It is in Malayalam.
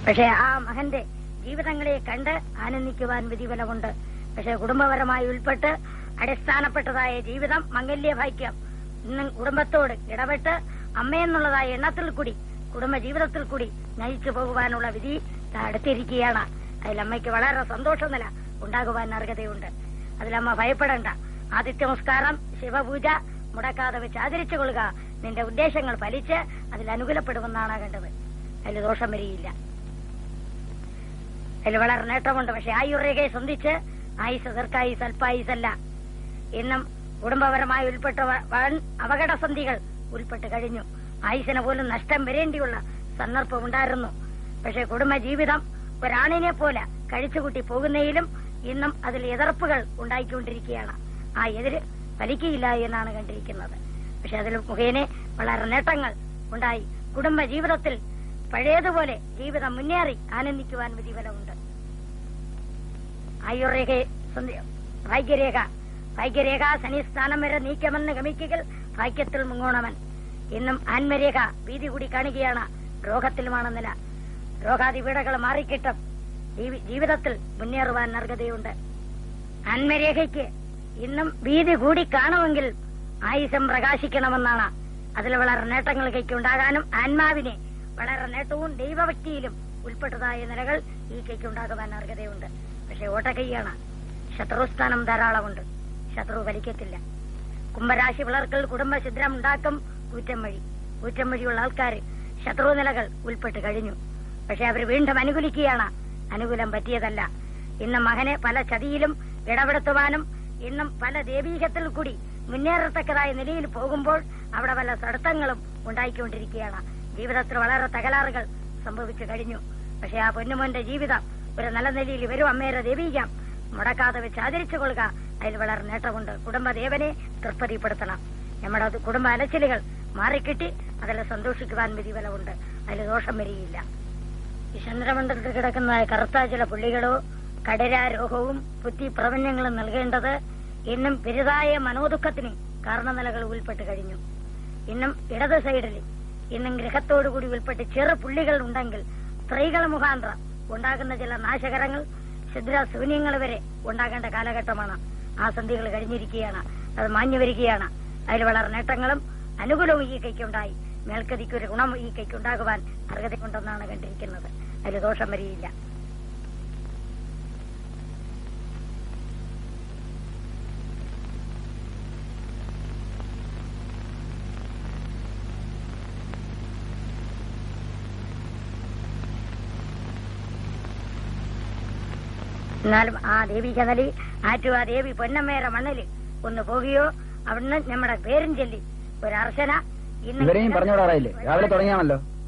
പക്ഷെ ആ മകന്റെ ജീവിതങ്ങളെ കണ്ട് ആനന്ദിക്കുവാൻ വിധിഫലമുണ്ട് പക്ഷെ കുടുംബപരമായി ഉൾപ്പെട്ട് അടിസ്ഥാനപ്പെട്ടതായ ജീവിതം മംഗല്യ ഭാഗ്യം ഇന്ന് കുടുംബത്തോട് ഇടപെട്ട് അമ്മയെന്നുള്ളതായ എണ്ണത്തിൽ കൂടി കുടുംബ ജീവിതത്തിൽ കൂടി നയിച്ചു പോകുവാനുള്ള വിധി ദാ അടുത്തിരിക്കുകയാണ് അതിൽ അമ്മയ്ക്ക് വളരെ സന്തോഷം നില ഉണ്ടാകുവാൻ അർഹതയുണ്ട് അതിലമ്മ ഭയപ്പെടേണ്ട ആദിത്യ നമസ്കാരം ശിവപൂജ മുടക്കാതെ വെച്ച് ആചരിച്ചു കൊള്ളുക നിന്റെ ഉദ്ദേശങ്ങൾ ഫലിച്ച് അതിൽ അനുകൂലപ്പെടുമെന്നാണ് കണ്ടത് അതിൽ ദോഷം വരികയില്ല അതിൽ വളരെ നേട്ടമുണ്ട് പക്ഷെ ആയുർരേഖയെ സംബന്ധിച്ച് ആയുസ് ദീർഘായുസ് അല്പായുസല്ല ഇന്നും കുടുംബപരമായി ഉൾപ്പെട്ട വ- വൻ അപകടസന്ധികൾ ഉൾപ്പെട്ട് കഴിഞ്ഞു ആയുസിന് പോലും നഷ്ടം വരേണ്ടിയുള്ള സന്ദർഭം ഉണ്ടായിരുന്നു പക്ഷെ കുടുംബ ജീവിതം ഒരാണിനെ പോലെ കഴിച്ചുകൂട്ടി പോകുന്നതിലും ഇന്നും അതിൽ എതിർപ്പുകൾ ഉണ്ടായിക്കൊണ്ടിരിക്കുകയാണ് ആ എതിര് ഫലിക്കയില്ല എന്നാണ് കണ്ടിരിക്കുന്നത് പക്ഷെ അതിൽ മുഖേന വളരെ നേട്ടങ്ങൾ ഉണ്ടായി കുടുംബ ജീവിതത്തിൽ പഴയതുപോലെ ജീവിതം മുന്നേറി ആനന്ദിക്കുവാൻ വിധിഫലമുണ്ട് ആയുർരേഖ സന്ധി- ഭാഗ്യരേഖ ഭാഗ്യരേഖ ശനിസ്ഥാനം വരെ നീക്കമെന്ന് ഗമിക്കുക ഭാഗ്യത്തിൽ മുങ്ങോണവൻ ഇന്നും ആത്മരേഖ ഭീതി കൂടി കാണുകയാണ് രോഗത്തിലുമാണ് നില രോഗാതി വീടകൾ മാറിക്കിട്ടും ജീവി- ജീവിതത്തിൽ മുന്നേറുവാൻ അർഹതയുണ്ട് ആത്മരേഖയ്ക്ക് ഇന്നും ഭീതി കൂടി കാണുമെങ്കിൽ ആയുസം പ്രകാശിക്കണമെന്നാണ് അതിൽ വളരെ നേട്ടങ്ങൾ കൈക്കുണ്ടാകാനും ആത്മാവിനെ വളരെ നേട്ടവും ദൈവഭക്തിയിലും ഉൾപ്പെട്ടതായ നിലകൾ ഈ കൈക്കുണ്ടാകുവാൻ അർഹതയുണ്ട് പക്ഷെ ഓട്ടക്കൈയാണ് ശത്രുസ്ഥാനം ധാരാളമുണ്ട് ശത്രു വലിക്കത്തില്ല കുംഭരാശി പിളർക്കൽ കുടുംബഛിദ്രം ഉണ്ടാക്കും കൂറ്റം വഴി കൂറ്റം വഴിയുള്ള ആൾക്കാർ ശത്രു നിലകൾ ഉൾപ്പെട്ട് കഴിഞ്ഞു പക്ഷെ അവർ വീണ്ടും അനുകൂലിക്കുകയാണ് അനുകൂലം പറ്റിയതല്ല ഇന്ന് മകനെ പല ചതിയിലും ഇടപെടുത്തുവാനും ഇന്നും പല ദേവീകത്തിൽ കൂടി മുന്നേറത്തക്കതായ നിലയിൽ പോകുമ്പോൾ അവിടെ പല തടസ്സങ്ങളും ഉണ്ടായിക്കൊണ്ടിരിക്കുകയാണ് ജീവിതത്തിൽ വളരെ തകരാറുകൾ സംഭവിച്ചു കഴിഞ്ഞു പക്ഷെ ആ പൊന്നുമോന്റെ ജീവിതം ഒരു നല്ല നിലയിൽ വരും അമ്മയുടെ ദേവീകം മുടക്കാതെ വെച്ച് ആദരിച്ചു കൊള്ളുക അതിൽ വളരെ നേട്ടമുണ്ട് കുടുംബദേവനെ തൃപ്തിപ്പെടുത്തണം നമ്മുടെ അത് കുടുംബ അലച്ചിലുകൾ മാറിക്കിട്ടി അതിൽ സന്തോഷിക്കുവാൻ വിധിഫലമുണ്ട് അതിൽ ദോഷം വരികയില്ല ഈ ചന്ദ്രമണ്ഡലത്തിൽ കിടക്കുന്ന കറുത്ത ചില പുള്ളികളോ കടരാരോഗവും ബുദ്ധി പ്രപഞ്ചങ്ങളും നൽകേണ്ടത് ഇന്നും പെരുതായ മനോദുഃഖത്തിന് കാരണനിലകൾ ഉൾപ്പെട്ട് കഴിഞ്ഞു ഇന്നും ഇടത് സൈഡിൽ ഇന്നും ഗ്രഹത്തോടുകൂടി ഉൾപ്പെട്ട് ചെറു പുള്ളികൾ ഉണ്ടെങ്കിൽ സ്ത്രീകൾ മുഖാന്തരം ഉണ്ടാകുന്ന ചില നാശകരങ്ങൾ ശുദ്ര ശൂന്യങ്ങൾ വരെ ഉണ്ടാകേണ്ട കാലഘട്ടമാണ് ആ സന്ധികൾ കഴിഞ്ഞിരിക്കുകയാണ് അത് മാഞ്ഞു വരികയാണ് അതിൽ വളരെ നേട്ടങ്ങളും അനുകൂലവും ഈ കൈക്കുണ്ടായി മേൽക്കതിക്ക് ഒരു ഗുണം ഈ കൈക്കുണ്ടാകുവാൻ അർഹതയുണ്ടെന്നാണ് കണ്ടിരിക്കുന്നത് അതിൽ ദോഷം വരികയില്ല എന്നാലും ആ ദേവി കനലി ആറ്റു ആ ദേവി പൊന്നമ്മയുടെ മണ്ണില് ഒന്ന് പോകുകയോ അവിടുന്ന് നമ്മുടെ പേരും ചൊല്ലി ഒരു അർച്ചന ഇന്ന് ഇവരെയും പറഞ്ഞു വിടാറായില്ലേ രാവിലെ തുടങ്ങിയാണല്ലോ